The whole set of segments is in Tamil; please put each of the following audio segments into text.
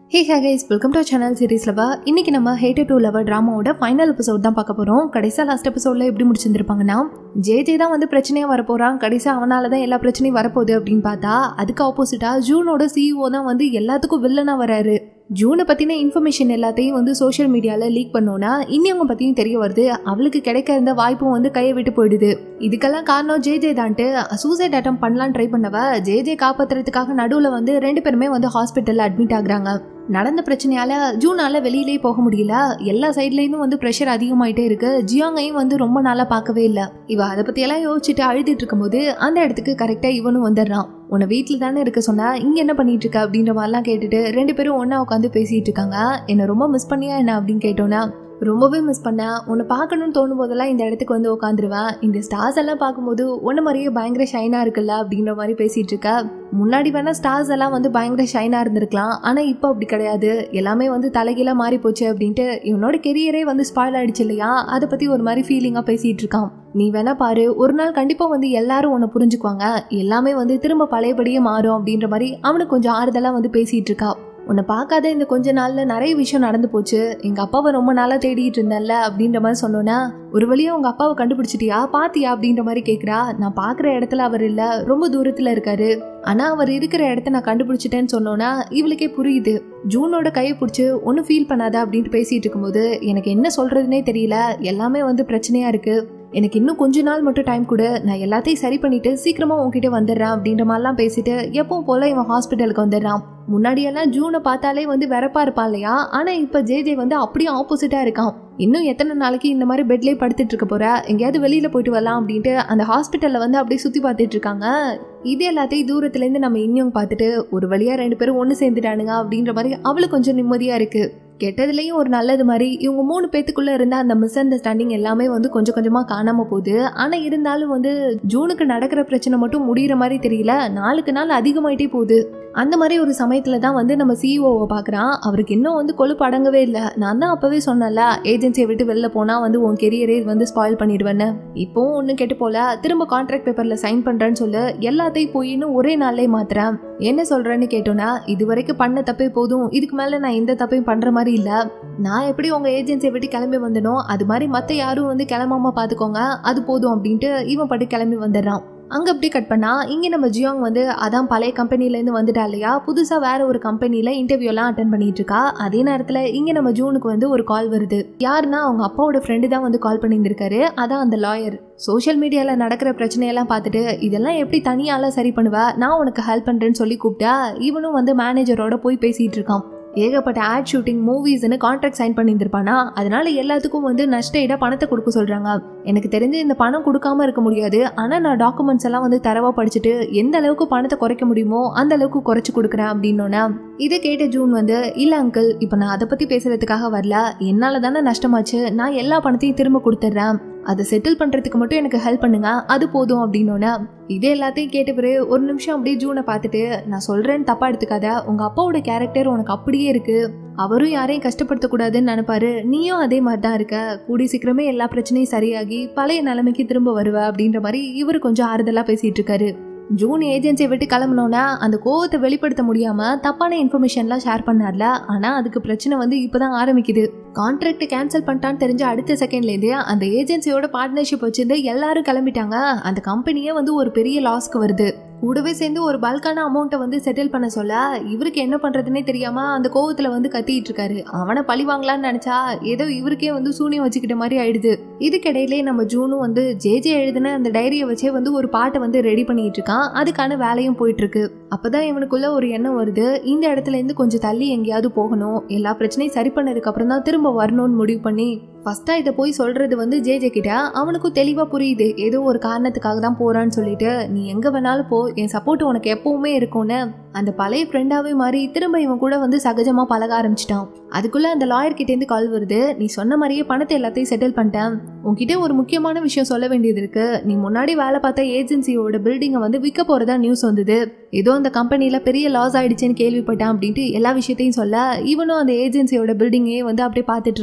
hey hey guys welcome to channel series லவா இன்னைக்கு நம்ம ஹேட்டர் டூ லவர் ட்ராமாவோட ஃபைனல் எபிசோட் தான் பார்க்க போகிறோம் கடைசியாக லாஸ்ட் எபிசோடில் எப்படி முடிச்சிருந்திருப்பாங்கன்னா ஜே ஜே தான் வந்து பிரச்சனையாக வரப்போகிறான் கடைசியாக அவனால தான் எல்லா பிரச்சனையும் வரப்போகுது அப்படின்னு பார்த்தா அதுக்கு ஆப்போசிட்டாக ஜூனோட சிஇஓ தான் வந்து எல்லாத்துக்கும் வில்லனாக வராரு ஜூனை பற்றின இன்ஃபர்மேஷன் எல்லாத்தையும் வந்து சோஷியல் மீடியாவில் லீக் பண்ணோன்னா இன்னவங்க பற்றியும் தெரிய வருது அவளுக்கு கிடைக்க இருந்த வாய்ப்பும் வந்து கையை விட்டு போயிடுது இதுக்கெல்லாம் காரணம் ஜே ஜே தான்ட்டு சூசைட் அட்டம் பண்ணலான்னு ட்ரை பண்ணவ ஜே ஜே காப்பாத்துறதுக்காக நடுவில் வந்து ரெண்டு பேருமே வந்து ஹாஸ்பிட்டலில் அட்மிட் ஆகுறாங்க நடந்த பிரச்சனையால ஜூனால வெளியிலே போக முடியல எல்லா சைட்லேருந்தும் வந்து ப்ரெஷர் அதிகமாயிட்டே இருக்கு ஜியாங்கையும் வந்து ரொம்ப நாளாக பார்க்கவே இல்லை இவ அதை பற்றியெல்லாம் யோசிச்சுட்டு அழுதுட்டு இருக்கும்போது அந்த இடத்துக்கு கரெக்டாக இவனும் வந்துடுறான் உன்னை வீட்டில் தானே இருக்க சொன்னா இங்கே என்ன பண்ணிட்டு இருக்க அப்படின்ற மாதிரிலாம் கேட்டுட்டு ரெண்டு பேரும் ஒன்றா உட்காந்து பேசிட்டு இருக்காங்க என்னை ரொம்ப மிஸ் பண்ணியா என்ன அப்படின்னு கேட்டோன்னா ரொம்பவே மிஸ் பண்ணேன் உன்னை பார்க்கணும்னு தோணும் போதெல்லாம் இந்த இடத்துக்கு வந்து உட்காந்துருவேன் இந்த ஸ்டார்ஸ் எல்லாம் பார்க்கும்போது ஒன்று மாதிரியே பயங்கர ஷைனாக இருக்குல்ல அப்படின்ற மாதிரி பேசிகிட்டு இருக்க முன்னாடி வேணால் ஸ்டார்ஸ் எல்லாம் வந்து பயங்கர ஷைனாக இருந்திருக்கலாம் ஆனால் இப்போ அப்படி கிடையாது எல்லாமே வந்து தலைகீழாக மாறி போச்சு அப்படின்ட்டு இவனோட கெரியரே வந்து ஸ்பாயில் ஆயிடுச்சு இல்லையா அதை பற்றி ஒரு மாதிரி ஃபீலிங்காக பேசிகிட்டு இருக்கான் நீ வேணா பாரு ஒரு நாள் கண்டிப்பாக வந்து எல்லாரும் உன்னை புரிஞ்சுக்குவாங்க எல்லாமே வந்து திரும்ப பழையபடியே மாறும் அப்படின்ற மாதிரி அவனுக்கு கொஞ்சம் ஆறுதலாக வந்து பேசிகிட்டு இருக்கா உன்னை பார்க்காத இந்த கொஞ்ச நாள்ல நிறைய விஷயம் நடந்து போச்சு எங்க அப்பாவை ரொம்ப நாளா தேடிட்டு இருந்தேன்ல அப்படின்ற மாதிரி சொன்னோன்னா ஒரு வழியா உங்க அப்பாவை கண்டுபிடிச்சிட்டியா பாத்தியா அப்படின்ற மாதிரி கேக்குறா நான் பாக்குற இடத்துல அவர் இல்ல ரொம்ப தூரத்துல இருக்காரு ஆனா அவர் இருக்கிற இடத்த நான் கண்டுபிடிச்சிட்டேன்னு சொன்னோன்னா இவளுக்கே புரியுது ஜூனோட கையை பிடிச்சி ஒன்றும் ஃபீல் பண்ணாத அப்படின்ட்டு பேசிட்டு இருக்கும்போது எனக்கு என்ன சொல்றதுனே தெரியல எல்லாமே வந்து பிரச்சனையா இருக்கு எனக்கு இன்னும் கொஞ்ச நாள் மட்டும் டைம் கொடு நான் எல்லாத்தையும் சரி பண்ணிட்டு சீக்கிரமா உன்கிட்ட வந்துடுறேன் அப்படின்ற மாதிரிலாம் பேசிட்டு எப்பவும் போல இவன் ஹாஸ்பிட்டலுக்கு வந்துடுறான் முன்னாடியெல்லாம் ஜூனை பார்த்தாலே வந்து வெறப்பா இருப்பான் இல்லையா ஆனா இப்ப ஜே ஜே வந்து அப்படியே ஆப்போசிட்டா இருக்கான் இன்னும் எத்தனை நாளைக்கு இந்த மாதிரி பெட்லேயே படுத்துட்டு இருக்க போற எங்கேயாவது வெளியில போயிட்டு வரலாம் அப்படின்ட்டு அந்த ஹாஸ்பிட்டல்ல வந்து அப்படியே சுத்தி பார்த்துட்டு இருக்காங்க இது எல்லாத்தையும் தூரத்துல இருந்து நம்ம இன்னும் பார்த்துட்டு ஒரு வழியா ரெண்டு பேரும் ஒன்று சேர்ந்துட்டானுங்க அப்படின்ற மாதிரி அவளுக்கு கொஞ்சம் நிம்மதியா இருக்கு கெட்டதுலேயும் ஒரு நல்லது மாதிரி இவங்க மூணு பேத்துக்குள்ள இருந்த அந்த மிஸ் அண்டர்ஸ்டாண்டிங் எல்லாமே வந்து கொஞ்சம் கொஞ்சமா காணாம போகுது ஆனா இருந்தாலும் வந்து ஜூனுக்கு நடக்கிற பிரச்சனை மட்டும் முடிகிற மாதிரி தெரியல நாளுக்கு நாள் அதிகமாயிட்டே போகுது அந்த மாதிரி ஒரு சமயத்துல தான் வந்து நம்ம சிஇஓவை பார்க்குறான் அவருக்கு இன்னும் வந்து கொழுப்பு அடங்கவே இல்லை நான் தான் அப்பவே சொன்னல ஏஜென்சியை விட்டு வெளில போனா வந்து உன் கெரியரே வந்து ஸ்பாயில் பண்ணிடுவேன்னு இப்போவும் ஒன்றும் கெட்டு போல திரும்ப கான்ட்ராக்ட் பேப்பர்ல சைன் பண்றேன்னு சொல்லு எல்லாத்தையும் போயின்னு ஒரே நாள்லயே மாத்துறேன் என்ன சொல்றேன்னு கேட்டோன்னா இது வரைக்கும் பண்ண தப்பே போதும் இதுக்கு மேல நான் எந்த தப்பையும் பண்ற மாதிரி இல்ல நான் எப்படி உங்க ஏஜென்சியை விட்டு கிளம்பி வந்தனோ அது மாதிரி மத்த யாரும் வந்து கிளம்பாம பாத்துக்கோங்க அது போதும் அப்படின்ட்டு இவன் பட்டு கிளம்பி வந்துடுறான் அங்கே அப்படி கட் பண்ணா இங்கே நம்ம ஜியோங் வந்து அதான் பழைய கம்பெனிலேருந்து வந்துட்டா இல்லையா புதுசாக வேற ஒரு கம்பெனியில் இன்டர்வியூலாம் அட்டன் பண்ணிட்டு இருக்கா அதே நேரத்தில் இங்கே நம்ம ஜூனுக்கு வந்து ஒரு கால் வருது யாருன்னா அவங்க அப்பாவோட ஃப்ரெண்டு தான் வந்து கால் பண்ணியிருந்திருக்காரு அதான் அந்த லாயர் சோஷியல் மீடியாவில் நடக்கிற பிரச்சனையெல்லாம் பார்த்துட்டு இதெல்லாம் எப்படி தனியால சரி பண்ணுவ நான் உனக்கு ஹெல்ப் பண்ணுறேன்னு சொல்லி கூப்பிட்டா இவனும் வந்து மேனேஜரோட போய் பேசிகிட்டு இருக்கான் ஏகப்பட்ட ஆட் ஷூட்டிங் மூவிஸ்னு கான்ட்ராக்ட் சைன் பண்ணியிருந்திருப்பானா அதனால எல்லாத்துக்கும் வந்து நஷ்ட ஈடாக பணத்தை கொடுக்க சொல்கிறாங்க எனக்கு தெரிஞ்சு இந்த பணம் கொடுக்காம இருக்க முடியாது ஆனால் நான் டாக்குமெண்ட்ஸ் எல்லாம் வந்து தரவா படிச்சுட்டு எந்த அளவுக்கு பணத்தை குறைக்க முடியுமோ அந்த அளவுக்கு குறைச்சு கொடுக்குறேன் அப்படின்னோன்னா இதை கேட்ட ஜூன் வந்து இல்லை அங்கிள் இப்போ நான் அதை பற்றி பேசுறதுக்காக வரல என்னால் தானே நஷ்டமாச்சு நான் எல்லா பணத்தையும் திரும்ப கொடுத்துட்றேன் அதை செட்டில் பண்ணுறதுக்கு மட்டும் எனக்கு ஹெல்ப் பண்ணுங்க அது போதும் அப்படின்னோன்னே இதே எல்லாத்தையும் கேட்ட பிறகு ஒரு நிமிஷம் அப்படியே ஜூனை பார்த்துட்டு நான் சொல்கிறேன்னு தப்பாக எடுத்துக்காத உங்கள் அப்பாவோட கேரக்டர் உனக்கு அப்படியே இருக்கு அவரும் யாரையும் கஷ்டப்படுத்தக்கூடாதுன்னு நினைப்பாரு நீயும் அதே மாதிரி தான் இருக்க கூடி சீக்கிரமே எல்லா பிரச்சனையும் சரியாகி பழைய நிலைமைக்கு திரும்ப வருவ அப்படின்ற மாதிரி இவர் கொஞ்சம் ஆறுதலாக பேசிட்டு இருக்காரு ஜூன் ஏஜென்சியை விட்டு கிளம்பினோன்னா அந்த கோவத்தை வெளிப்படுத்த முடியாம தப்பான இன்ஃபர்மேஷன்லாம் ஷேர் பண்ணார்ல ஆனா அதுக்கு பிரச்சனை வந்து இப்பதான் ஆரம்பிக்குது கான்ட்ராக்ட் கேன்சல் பண்ணிட்டான்னு தெரிஞ்ச அடுத்த செகண்ட்லேருந்து அந்த ஏஜென்சியோட பார்ட்னர்ஷிப் வச்சிருந்து எல்லாரும் கிளம்பிட்டாங்க அந்த கம்பெனியே வந்து ஒரு பெரிய லாஸ்க்கு வருது கூடவே சேர்ந்து ஒரு பல்கான அமௌண்ட்டை வந்து செட்டில் பண்ண சொல்ல இவருக்கு என்ன பண்றதுனே தெரியாம அந்த கோவத்துல வந்து கத்திட்டு இருக்காரு அவனை பழி வாங்கலாம்னு நினைச்சா ஏதோ இவருக்கே வந்து சூனியம் வச்சுக்கிட்ட மாதிரி ஆயிடுது இதுக்கிடையிலே நம்ம ஜூனும் வந்து ஜே ஜே எழுதின அந்த டைரியை வச்சே வந்து ஒரு பாட்டை வந்து ரெடி பண்ணிட்டு இருக்கான் அதுக்கான வேலையும் போயிட்டு இருக்கு அப்பதான் இவனுக்குள்ள ஒரு எண்ணம் வருது இந்த இடத்துல இருந்து கொஞ்சம் தள்ளி எங்கேயாவது போகணும் எல்லா பிரச்சனையும் சரி பண்ணதுக்கு அப்புறம் தான் திரும்ப வரணும்னு முடிவு பண்ணி ஃபர்ஸ்டா இதை போய் சொல்றது வந்து ஜே ஜே கிட்ட அவனுக்கும் தெளிவா புரியுது ஏதோ ஒரு காரணத்துக்காக தான் போறான்னு சொல்லிட்டு நீ எங்க வேணாலும் போ என் சப்போர்ட் உனக்கு எப்பவுமே இருக்கும்னு அந்த பழைய ஃப்ரெண்டாவே மாறி திரும்ப இவன் கூட வந்து சகஜமா பழக ஆரம்பிச்சிட்டான் அதுக்குள்ள அந்த லாயர் கிட்ட இருந்து கால் வருது நீ சொன்ன மாதிரியே பணத்தை எல்லாத்தையும் செட்டில் பண்ணிட்டேன் உன்கிட்ட ஒரு முக்கியமான விஷயம் சொல்ல வேண்டியது இருக்கு நீ முன்னாடி வேலை பார்த்த ஏஜென்சியோட பில்டிங்கை வந்து விற்க போறதா நியூஸ் வந்தது ஏதோ அந்த கம்பெனில பெரிய லாஸ் ஆயிடுச்சுன்னு கேள்விப்பட்டான் அப்படின்ட்டு எல்லா விஷயத்தையும் சொல்ல இவனும் அந்த ஏஜென்சியோட பில்டிங்கே வந்து அப்படியே பார்த்துட்டு இருக்கான்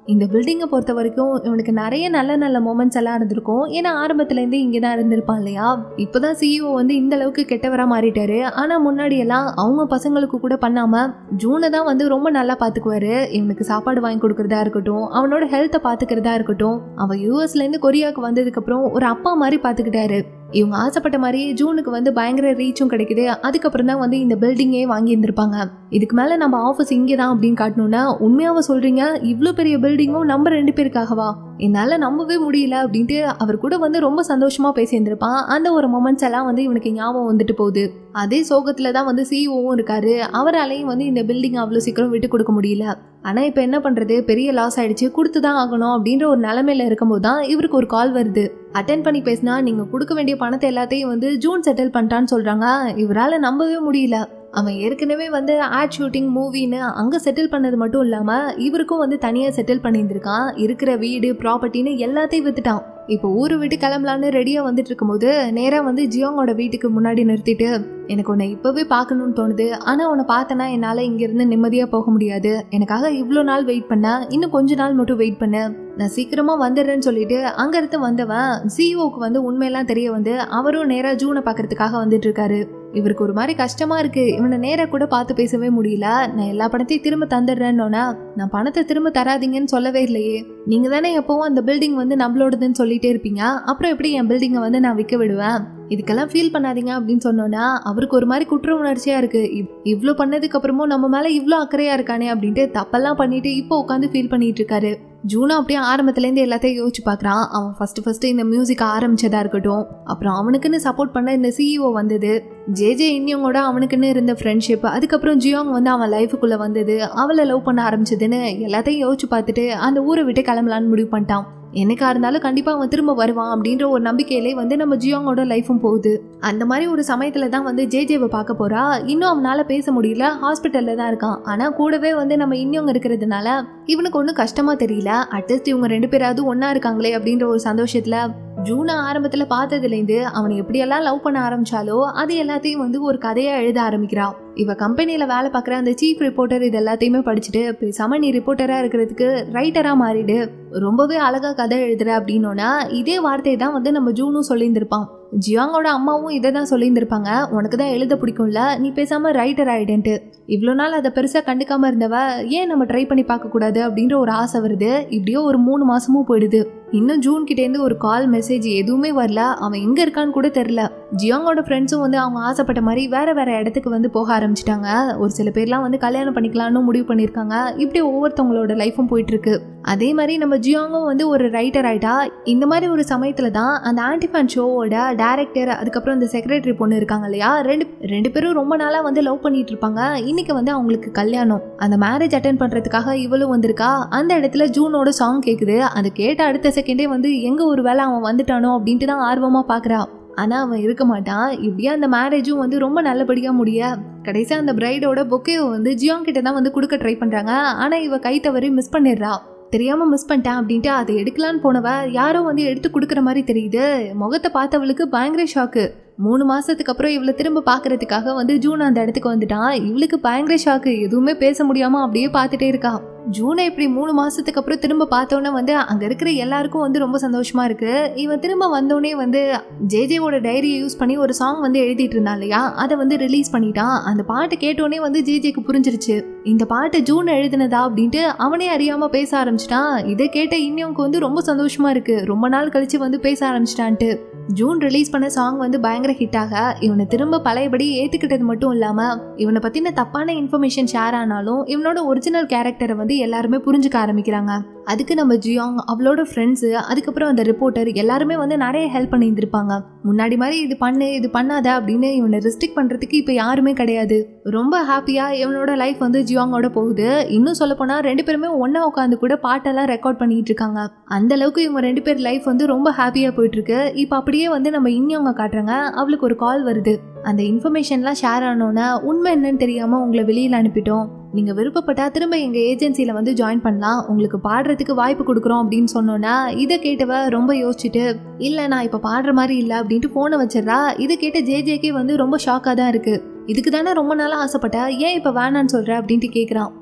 இந்த பில்டிங்கை பொறுத்த வரைக்கும் இவனுக்கு நிறைய நல்ல நல்ல மூமெண்ட்ஸ் எல்லாம் இருந்திருக்கும் ஏன்னா ஆரம்பத்துலேருந்தே இங்கே தான் இருந்திருப்பான் இல்லையா இப்போதான் சிஇஓ வந்து இந்த அளவுக்கு கெட்டவரா மாறிட்டாரு ஆனால் முன்னாடி எல்லாம் அவங்க பசங்களுக்கு கூட பண்ணாம ஜூனை தான் வந்து ரொம்ப நல்லா பார்த்துக்குவாரு இவனுக்கு சாப்பாடு வாங்கி கொடுக்கறதா இருக்கட்டும் அவனோட ஹெல்த்தை பார்த்துக்கிறதா இருக்கட்டும் அவன் யூஎஸ்லேருந்து கொரியாவுக்கு வந்ததுக்கப்புறம் ஒரு அப்பா மாதிரி பார்த்துக்கிட்டாரு இவங்க ஆசைப்பட்ட மாதிரியே ஜூனுக்கு வந்து பயங்கர ரீச்சும் கிடைக்குது அதுக்கப்புறம் தான் வந்து இந்த பில்டிங்கே வாங்கி இருந்திருப்பாங்க இதுக்கு மேலே நம்ம ஆஃபீஸ் இங்கே தான் அப்படின்னு காட்டணும்னா உண்மையாவ சொல்றீங்க இவ்வளோ பெரிய பில்டிங்கும் நம்ம ரெண்டு பேருக்காகவா என்னால் நம்பவே முடியல அப்படின்ட்டு அவர் கூட வந்து ரொம்ப சந்தோஷமா பேசியிருந்திருப்பான் அந்த ஒரு மொமெண்ட்ஸ் எல்லாம் வந்து இவனுக்கு ஞாபகம் வந்துட்டு போகுது அதே சோகத்தில் தான் வந்து சிஇஓவும் இருக்காரு அவராலையும் வந்து இந்த பில்டிங் அவ்வளோ சீக்கிரம் விட்டு கொடுக்க முடியல ஆனால் இப்போ என்ன பண்ணுறது பெரிய லாஸ் ஆயிடுச்சு கொடுத்து தான் ஆகணும் அப்படின்ற ஒரு நிலமையில இருக்கும்போது தான் இவருக்கு ஒரு கால் வருது அட்டன் பண்ணி பேசினா நீங்கள் கொடுக்க வேண்டிய பணத்தை எல்லாத்தையும் வந்து ஜூன் செட்டில் பண்ணிட்டான்னு சொல்கிறாங்க இவரால் நம்பவே முடியல அவன் ஏற்கனவே வந்து ஆட் ஷூட்டிங் மூவின்னு அங்கே செட்டில் பண்ணது மட்டும் இல்லாமல் இவருக்கும் வந்து தனியாக செட்டில் பண்ணியிருந்திருக்கான் இருக்கிற வீடு ப்ராப்பர்ட்டின்னு எல்லாத்தையும் வித்துட்டான் இப்போ ஊரை விட்டு கிளம்பலான்னு ரெடியாக வந்துட்டு இருக்கும்போது நேராக வந்து ஜியோங்கோட வீட்டுக்கு முன்னாடி நிறுத்திட்டு எனக்கு உன்னை இப்போவே பார்க்கணும்னு தோணுது ஆனால் உன்னை பார்த்தனா என்னால் இங்கேருந்து நிம்மதியாக போக முடியாது எனக்காக இவ்வளோ நாள் வெயிட் பண்ண இன்னும் கொஞ்ச நாள் மட்டும் வெயிட் பண்ணு நான் சீக்கிரமாக வந்துடுறேன்னு சொல்லிட்டு அங்கேருந்து வந்தவன் சிஇஓக்கு வந்து உண்மையெல்லாம் தெரிய வந்து அவரும் நேராக ஜூனை பார்க்கறதுக்காக வந்துட்டு இருக்காரு இவருக்கு ஒரு மாதிரி கஷ்டமா இருக்கு இவனை நேரா கூட பார்த்து பேசவே முடியல நான் எல்லா பணத்தையும் திரும்ப தந்துடுறேன்னொன்னா நான் பணத்தை திரும்ப தராதீங்கன்னு சொல்லவே இல்லையே நீங்க தானே எப்பவும் அந்த பில்டிங் வந்து நம்மளோடதுன்னு சொல்லிட்டே இருப்பீங்க அப்புறம் எப்படி என் பில்டிங்கை வந்து நான் விற்க விடுவேன் இதுக்கெல்லாம் ஃபீல் பண்ணாதீங்க அப்படின்னு சொன்னோன்னா அவருக்கு ஒரு மாதிரி குற்ற உணர்ச்சியா இருக்கு இவ்- இவ்ளோ பண்ணதுக்கு அப்புறமும் நம்ம மேல இவ்ளோ அக்கறையா இருக்கானே அப்படின்ட்டு தப்பெல்லாம் பண்ணிட்டு இப்போ உட்காந்து ஃபீல் பண்ணிட்டு இருக்காரு ஜூனா அப்படியே ஆரம்பத்துலேருந்து எல்லாத்தையும் யோசிச்சு பார்க்குறான் அவன் ஃபர்ஸ்ட் ஃபர்ஸ்ட் இந்த மியூசிக் ஆரம்பிச்சதா இருக்கட்டும் அப்புறம் அவனுக்குன்னு சப்போர்ட் பண்ண இந்த சிஇஓ வந்தது ஜே ஜே இன்னியவங்களோட அவனுக்குன்னு இருந்த ஃப்ரெண்ட்ஷிப் அதுக்கப்புறம் ஜியோங் வந்து அவன் லைஃபுக்குள்ள வந்தது அவளை லவ் பண்ண ஆரம்பிச்சதுன்னு எல்லாத்தையும் யோசிச்சு பார்த்துட்டு அந்த ஊரை விட்டு கிளம்பலான்னு முடிவு பண்ணிட்டான் என்னைக்கா இருந்தாலும் கண்டிப்பா அவன் திரும்ப வருவான் அப்படின்ற ஒரு நம்பிக்கையிலே வந்து நம்ம ஜியோங்கோட லைஃபும் போகுது அந்த மாதிரி ஒரு சமயத்துல தான் வந்து ஜே ஜேவை பார்க்க போறா இன்னும் அவனால பேச முடியல ஹாஸ்பிட்டல்ல தான் இருக்கான் ஆனா கூடவே வந்து நம்ம இன்னவங்க இருக்கிறதுனால இவனுக்கு ஒன்றும் கஷ்டமா தெரியல அட்லீஸ்ட் இவங்க ரெண்டு பேராவது ஒண்ணா இருக்காங்களே அப்படின்ற ஒரு சந்தோஷத்துல ஜூனை ஆரம்பத்துல பார்த்ததுலேருந்து அவனை எப்படியெல்லாம் லவ் பண்ண ஆரம்பிச்சாலோ அது எல்லாத்தையும் வந்து ஒரு கதையா எழுத ஆரம்பிக்கிறான் இவ கம்பெனியில வேலை பார்க்குற அந்த சீஃப் ரிப்போர்ட்டர் இது எல்லாத்தையுமே படிச்சுட்டு பேசாம நீ ரிப்போர்ட்டரா இருக்கிறதுக்கு ரைட்டரா மாறிடு ரொம்பவே அழகா கதை எழுதுற அப்படின்னோன்னா இதே வார்த்தையை தான் வந்து நம்ம ஜூனும் சொல்லியிருந்திருப்பான் ஜியாங்கோட அம்மாவும் இதை தான் சொல்லியிருந்திருப்பாங்க உனக்கு தான் எழுத பிடிக்கும்ல நீ பேசாம ரைட்டர் ஆயிடுன்ட்டு இவ்வளோ நாள் அதை பெருசாக கண்டுக்காம இருந்தவ ஏன் நம்ம ட்ரை பண்ணி பார்க்கக்கூடாது அப்படின்ற ஒரு ஆசை வருது இப்படியோ ஒரு மூணு மாசமும் போயிடுது இன்னும் ஜூன் கிட்டேருந்து ஒரு கால் மெசேஜ் எதுவுமே வரல அவன் எங்க இருக்கான்னு கூட தெரில ஜியாங்கோட ஃப்ரெண்ட்ஸும் வந்து அவங்க ஆசைப்பட்ட மாதிரி வேற வேற இடத்துக்கு வந்து போக ஆரம்பிச்சிட்டாங்க ஒரு சில பேர்லாம் வந்து கல்யாணம் பண்ணிக்கலாம்னு முடிவு பண்ணியிருக்காங்க இப்படி ஒவ்வொருத்தவங்களோட லைஃப்பும் போயிட்டு இருக்கு அதே மாதிரி நம்ம ஜியாங்கும் வந்து ஒரு ரைட்டர் ஆயிட்டா இந்த மாதிரி ஒரு சமயத்துல தான் அந்த ஆன்டிஃபேன் ஷோவோட டேரக்டர் அதுக்கப்புறம் இந்த செக்ரட்டரி பொண்ணு இருக்காங்க இல்லையா ரெண்டு ரெண்டு பேரும் ரொம்ப நாளா வந்து லவ் பண்ணிட்டு இருப்பாங்க இன்னைக்கு வந்து அவங்களுக்கு கல்யாணம் அந்த மேரேஜ் அட்டன் பண்றதுக்காக இவளும் வந்திருக்கா அந்த இடத்துல ஜூனோட சாங் கேக்குது அது கேட்ட அடுத்த செகண்டே வந்து எங்க ஒரு வேளை அவன் வந்துட்டானோ அப்படின்ட்டு தான் ஆர்வமா பாக்குறா ஆனா அவன் இருக்க மாட்டான் இப்படியே அந்த மேரேஜும் வந்து ரொம்ப நல்லபடியா முடிய கடைசியா அந்த பிரைடோட பொக்கேவை வந்து ஜியாங் கிட்ட தான் வந்து கொடுக்க ட்ரை பண்றாங்க ஆனா இவ கை தவறி மிஸ் பண்ணிடுறா தெரியாம மிஸ் பண்ணிட்டேன் அப்படின்ட்டு அதை எடுக்கலான்னு போனவ யாரோ வந்து எடுத்து கொடுக்குற மாதிரி தெரியுது முகத்தை பார்த்தவளுக்கு பயங்கர ஷாக்கு மூணு மாசத்துக்கு அப்புறம் இவளை திரும்ப பார்க்கறதுக்காக வந்து ஜூன் அந்த இடத்துக்கு வந்துட்டான் இவளுக்கு பயங்கர ஷாக்கு எதுவுமே பேச முடியாம அப்படியே பார்த்துட்டே இருக்கா ஜூனை இப்படி மூணு மாசத்துக்கு அப்புறம் திரும்ப பார்த்தோன்னே வந்து அங்க இருக்கிற எல்லாருக்கும் வந்து ரொம்ப சந்தோஷமா இருக்கு இவன் திரும்ப வந்தோடனே வந்து ஜேஜேவோட டைரியை யூஸ் பண்ணி ஒரு சாங் வந்து எழுதிட்டு இருந்தான் இல்லையா அதை வந்து ரிலீஸ் பண்ணிட்டான் அந்த பாட்டு கேட்டோடனே வந்து ஜேஜேக்கு புரிஞ்சிருச்சு இந்த பாட்டு ஜூன் எழுதினதா அப்படின்ட்டு அவனே அறியாம பேச ஆரம்பிச்சிட்டான் இதை கேட்ட இன்னும் வந்து ரொம்ப சந்தோஷமா இருக்கு ரொம்ப நாள் கழிச்சு வந்து பேச ஆரம்பிச்சிட்டான்ட்டு ஜூன் ரிலீஸ் பண்ண சாங் வந்து பயங்கர ஹிட் ஆக இவனை திரும்ப பழையபடி ஏத்துக்கிட்டது மட்டும் இல்லாம இவனை பத்தின தப்பான இன்ஃபர்மேஷன் ஷேர் ஆனாலும் இவனோட ஒரிஜினல் கேரக்டரை வந்து எல்லாருமே புரிஞ்சுக்க ஆரம்பிக்கிறாங்க அதுக்கு நம்ம ஜியாங் அவளோட ஃப்ரெண்ட்ஸு அதுக்கப்புறம் அந்த ரிப்போர்ட்டர் எல்லாருமே வந்து நிறைய ஹெல்ப் பண்ணியிருந்திருப்பாங்க முன்னாடி மாதிரி இது பண்ணு இது பண்ணாத அப்படின்னு இவனை ரெஸ்ட்ரிக்ட் பண்றதுக்கு இப்போ யாருமே கிடையாது ரொம்ப ஹாப்பியா இவனோட லைஃப் வந்து ஜியாங்கோட போகுது இன்னும் சொல்ல போனா ரெண்டு பேருமே ஒண்ணா உட்காந்து கூட பாட்டெல்லாம் ரெக்கார்ட் பண்ணிட்டு இருக்காங்க அந்த அளவுக்கு இவங்க ரெண்டு பேர் லைஃப் வந்து ரொம்ப ஹாப்பியா போயிட்டு இருக்கு இப்போ அப்படியே வந்து நம்ம இன்னவங்க காட்டுறாங்க அவளுக்கு ஒரு கால் வருது அந்த இன்ஃபர்மேஷன்லாம் ஷேர் ஆனோன்னா உண்மை என்னன்னு தெரியாம உங்களை வெளியில அனுப்பிட்டோம் நீங்க விருப்பப்பட்டா திரும்ப எங்க ஏஜென்சில வந்து ஜாயின் பண்ணலாம் உங்களுக்கு பாடுறதுக்கு வாய்ப்பு கொடுக்குறோம் அப்படின்னு சொன்னோன்னா இதை கேட்டவ ரொம்ப யோசிச்சுட்டு இல்ல நான் இப்ப பாடுற மாதிரி இல்ல அப்படின்ட்டு போனை வச்சிடறா இதை கேட்ட ஜேஜேக்கே வந்து ரொம்ப ஷாக்கா தான் இருக்கு இதுக்கு தானே ரொம்ப நாளா ஆசைப்பட்ட ஏன் இப்ப வேணான்னு சொல்ற அப்படின்ட்டு கேக்குறான்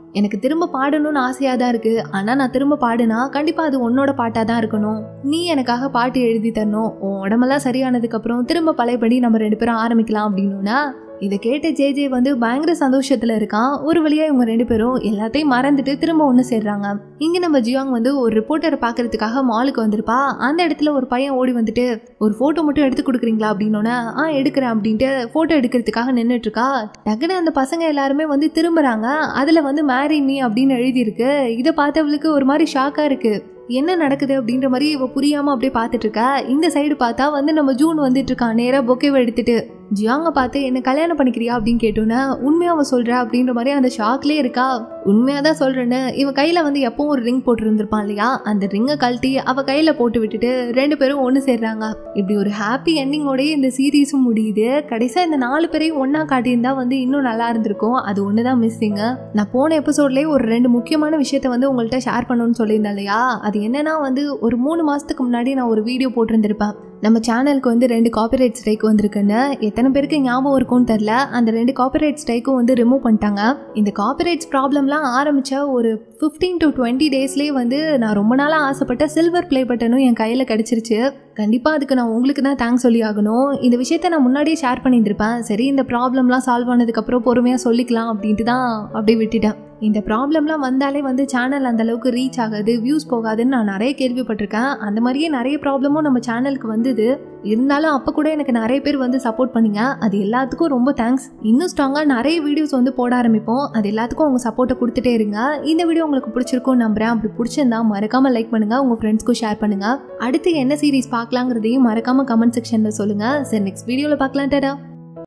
எனக்கு திரும்ப பாடணும்னு ஆசையாக தான் இருக்கு ஆனால் நான் திரும்ப பாடுனா கண்டிப்பாக அது உன்னோட பாட்டாக தான் இருக்கணும் நீ எனக்காக பாட்டு எழுதி தரணும் உன் உடம்பெல்லாம் சரியானதுக்கப்புறம் திரும்ப பழையபடி நம்ம ரெண்டு பேரும் ஆரம்பிக்கலாம் அப்படின்னா இதை கேட்ட ஜே ஜே வந்து பயங்கர சந்தோஷத்துல இருக்கான் ஒரு வழியா இவங்க ரெண்டு பேரும் எல்லாத்தையும் மறந்துட்டு திரும்ப ஒன்று சேர்றாங்க இங்க நம்ம ஜியாங் வந்து ஒரு ரிப்போர்ட்டரை பார்க்கறதுக்காக மாலுக்கு வந்திருப்பா அந்த இடத்துல ஒரு பையன் ஓடி வந்துட்டு ஒரு போட்டோ மட்டும் எடுத்து கொடுக்குறீங்களா அப்படின்னோடனே ஆ எடுக்கிறேன் அப்படின்ட்டு போட்டோ எடுக்கிறதுக்காக நின்றுட்டு இருக்கா டக்குன்னு அந்த பசங்க எல்லாருமே வந்து திரும்புறாங்க அதுல வந்து மேரி மீ அப்படின்னு எழுதியிருக்கு இதை பார்த்தவளுக்கு ஒரு மாதிரி ஷாக்கா இருக்கு என்ன நடக்குது அப்படின்ற மாதிரி இவ புரியாம அப்படியே பார்த்துட்டு இருக்கா இந்த சைடு பார்த்தா வந்து நம்ம ஜூன் வந்துட்டு இருக்கான் நேரா பொக்கேவை எடுத்துட்டு ஜியாங்க பார்த்து என்ன கல்யாணம் பண்ணிக்கிறியா அப்படின்னு கேட்டோன்னே உண்மையா அவ சொல்ற அப்படின்ற மாதிரி அந்த ஷாக்லேயே இருக்கா உண்மையா தான் சொல்றேன்னு இவன் கையில வந்து எப்பவும் ஒரு ரிங் போட்டு இருந்திருப்பான் இல்லையா அந்த ரிங்கை கழட்டி அவ கையில போட்டு விட்டுட்டு ரெண்டு பேரும் ஒன்று சேர்றாங்க இப்படி ஒரு ஹாப்பி எண்டிங்கோடய இந்த சீரீஸும் முடியுது கடைசியா இந்த நாலு பேரையும் ஒன்னா காட்டியிருந்தா வந்து இன்னும் நல்லா இருந்திருக்கும் அது ஒன்று தான் மிஸ்ஸிங்க நான் போன எபிசோட்லேயே ஒரு ரெண்டு முக்கியமான விஷயத்த வந்து உங்கள்கிட்ட ஷேர் பண்ணணும்னு சொல்லியிருந்தேன் இல்லையா அது என்னன்னா வந்து ஒரு மூணு மாசத்துக்கு முன்னாடி நான் ஒரு வீடியோ போட்டிருந்திருப்பேன் நம்ம சேனலுக்கு வந்து ரெண்டு காப்பிரைட் ஸ்ட்ரைக் வந்திருக்குன்னு எத்தனை பேருக்கு ஞாபகம் இருக்கும்னு தெரில அந்த ரெண்டு காப்பிரைட் ஸ்ட்ரைக்கும் வந்து ரிமூவ் பண்ணிட்டாங்க இந்த காப்பிரைட்ஸ் ப்ராப்ளம்லாம் ஆரம்பித்த ஒரு ஃபிஃப்டீன் டு டுவெண்ட்டி டேஸ்லேயே வந்து நான் ரொம்ப நாளாக ஆசைப்பட்ட சில்வர் ப்ளே பட்டனும் என் கையில் கிடச்சிருச்சு கண்டிப்பாக அதுக்கு நான் உங்களுக்கு தான் தேங்க்ஸ் சொல்லி ஆகணும் இந்த விஷயத்த நான் முன்னாடியே ஷேர் பண்ணியிருந்திருப்பேன் சரி இந்த ப்ராப்ளம்லாம் சால்வ் ஆனதுக்கப்புறம் பொறுமையாக சொல்லிக்கலாம் அப்படின்ட்டு தான் அப்படியே விட்டுட்டேன் இந்த ப்ராப்ளம்லாம் வந்தாலே வந்து சேனல் அந்த அளவுக்கு ரீச் ஆகாது வியூஸ் போகாதுன்னு நான் நிறைய கேள்விப்பட்டிருக்கேன் அந்த மாதிரியே நிறைய ப்ராப்ளமும் நம்ம சேனலுக்கு வந்தது இருந்தாலும் அப்போ கூட எனக்கு நிறைய பேர் வந்து சப்போர்ட் பண்ணீங்க அது எல்லாத்துக்கும் ரொம்ப தேங்க்ஸ் இன்னும் ஸ்ட்ராங்காக நிறைய வீடியோஸ் வந்து போட ஆரம்பிப்போம் அது எல்லாத்துக்கும் உங்கள் சப்போர்ட்டை கொடுத்துட்டே இருங்க இந்த வீடியோ உங்களுக்கு பிடிச்சிருக்கும் நம்புறேன் அப்படி பிடிச்சிருந்தா மறக்காம லைக் பண்ணுங்க உங்கள் ஃப்ரெண்ட்ஸ்க்கும் ஷேர் பண்ணுங்க அடுத்து என்ன சீரிஸ் பார்க்கலாங்கிறதையும் மறக்காம கமெண்ட் செக்ஷனில் சொல்லுங்க சரி நெக்ஸ்ட் வீடியோவில் பார்க்கலாம் டடா